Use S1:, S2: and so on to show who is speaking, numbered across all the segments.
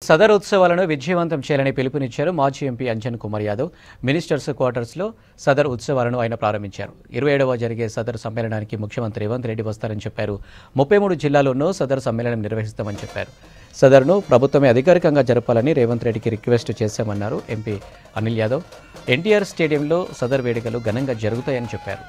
S1: సదర్ ఉత్సవాలను విజయవంతం చేయాలని పిలుపునిచ్చారు మాజీ ఎంపీ అంజన్ కుమార్ యాదవ్ మినిస్టర్స్ క్వార్టర్స్లో సదర్ ఉత్సవాలను ఆయన ప్రారంభించారు ఇరవై ఏడవ జరిగే సదర్ సమ్మేళనానికి ముఖ్యమంత్రి రేవంత్ రెడ్డి వస్తారని చెప్పారు ముప్పై మూడు జిల్లాల్లోనూ సదర్ సమ్మేళనం నిర్వహిస్తామని చెప్పారు సదర్ను ప్రభుత్వమే అధికారికంగా జరపాలని రేవంత్ రెడ్డికి రిక్వెస్ట్ చేశామన్నారు ఎంపీ అనిల్ యాదవ్ ఎన్టీఆర్ స్టేడియంలో సదర్ వేడుకలు ఘనంగా జరుగుతాయని చెప్పారు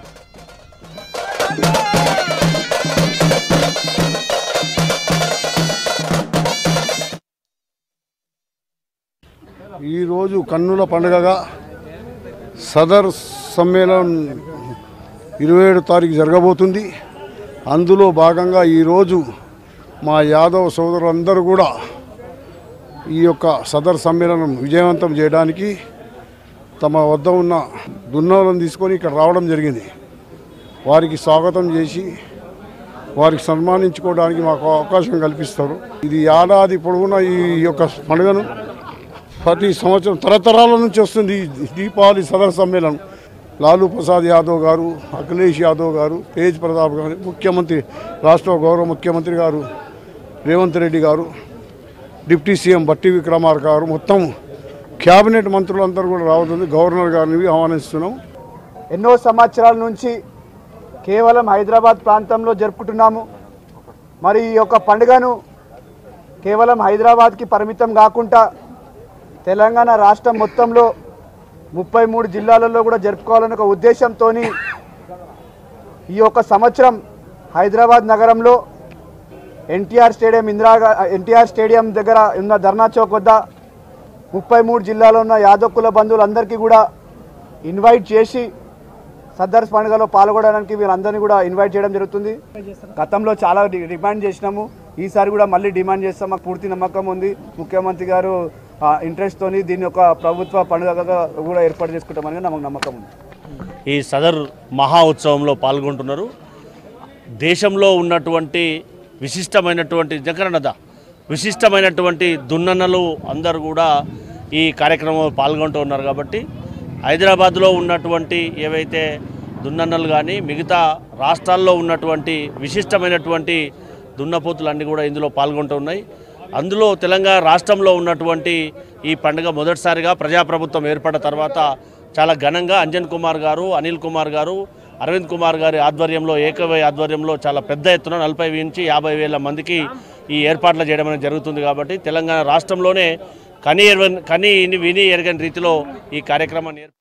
S2: ఈరోజు కన్నుల పండుగగా సదర్ సమ్మేళనం ఇరవై ఏడు తారీఖు జరగబోతుంది అందులో భాగంగా ఈరోజు మా యాదవ్ సోదరులందరూ కూడా ఈ యొక్క సదర్ సమ్మేళనం విజయవంతం చేయడానికి తమ వద్ద ఉన్న దున్నలను తీసుకొని ఇక్కడ రావడం జరిగింది వారికి స్వాగతం చేసి వారికి సన్మానించుకోవడానికి మాకు అవకాశం కల్పిస్తారు ఇది ఏడాది పొడవునా ఈ యొక్క పండుగను ప్రతి సంవత్సరం తరతరాల నుంచి వస్తుంది ఈ దీపావళి సదర సమ్మేళనం లాలూ ప్రసాద్ యాదవ్ గారు అఖిలేష్ యాదవ్ గారు తేజ్ ప్రతాప్ గారు ముఖ్యమంత్రి రాష్ట్ర గౌరవ ముఖ్యమంత్రి గారు రేవంత్ రెడ్డి గారు డిప్యూటీ సీఎం బట్టి విక్రమార్ గారు మొత్తం క్యాబినెట్ మంత్రులందరూ కూడా రావద్దు గవర్నర్ గారిని ఆహ్వానిస్తున్నాం
S3: ఎన్నో సంవత్సరాల నుంచి కేవలం హైదరాబాద్ ప్రాంతంలో జరుపుకుంటున్నాము మరి ఈ యొక్క పండుగను కేవలం హైదరాబాద్కి పరిమితం కాకుండా తెలంగాణ రాష్ట్రం మొత్తంలో ముప్పై మూడు జిల్లాలలో కూడా జరుపుకోవాలనే ఒక ఉద్దేశంతో ఈ యొక్క సంవత్సరం హైదరాబాద్ నగరంలో ఎన్టీఆర్ స్టేడియం ఇందిరా ఎన్టీఆర్ స్టేడియం దగ్గర ఉన్న ధర్నా చౌక్ వద్ద ముప్పై మూడు జిల్లాలో ఉన్న యాదవ్ కుల బంధువులందరికీ కూడా ఇన్వైట్ చేసి సద్దర్ పండుగలో పాల్గొనడానికి వీళ్ళందరినీ కూడా ఇన్వైట్ చేయడం జరుగుతుంది గతంలో చాలా డి- డిమాండ్ చేసినాము ఈసారి కూడా మళ్ళీ డిమాండ్ చేస్తాం మాకు పూర్తి నమ్మకం ఉంది ముఖ్యమంత్రి గారు ఆ, ఇంట్రెస్ట్ తోని దీన్ని ఒక ప్రభుత్వ పండుగగా కూడా ఏర్పాటు చేసుకుంటామని నమ్మకం నమ్మకం ఉంది
S4: ఈ సదర్ మహా ఉత్సవంలో పాల్గొంటున్నారు దేశంలో ఉన్నటువంటి విశిష్టమైనటువంటి జగరణద విశిష్టమైనటువంటి దున్నన్నలు అందరూ కూడా ఈ కార్యక్రమంలో పాల్గొంటూ ఉన్నారు కాబట్టి హైదరాబాద్లో ఉన్నటువంటి ఏవైతే దున్నన్నలు కానీ మిగతా రాష్ట్రాల్లో ఉన్నటువంటి విశిష్టమైనటువంటి దున్నపోతులు కూడా ఇందులో పాల్గొంటూ ఉన్నాయి అందులో తెలంగాణ రాష్ట్రంలో ఉన్నటువంటి ఈ పండుగ మొదటిసారిగా ప్రజాప్రభుత్వం ఏర్పడిన తర్వాత చాలా ఘనంగా అంజన్ కుమార్ గారు అనిల్ కుమార్ గారు అరవింద్ కుమార్ గారి ఆధ్వర్యంలో ఏకవై ఆధ్వర్యంలో చాలా పెద్ద ఎత్తున నలభై నుంచి యాభై వేల మందికి ఈ ఏర్పాట్లు చేయడం అనేది జరుగుతుంది కాబట్టి తెలంగాణ రాష్ట్రంలోనే కని ఎరగని కని విని ఎరగని రీతిలో ఈ కార్యక్రమాన్ని ఏర్పాటు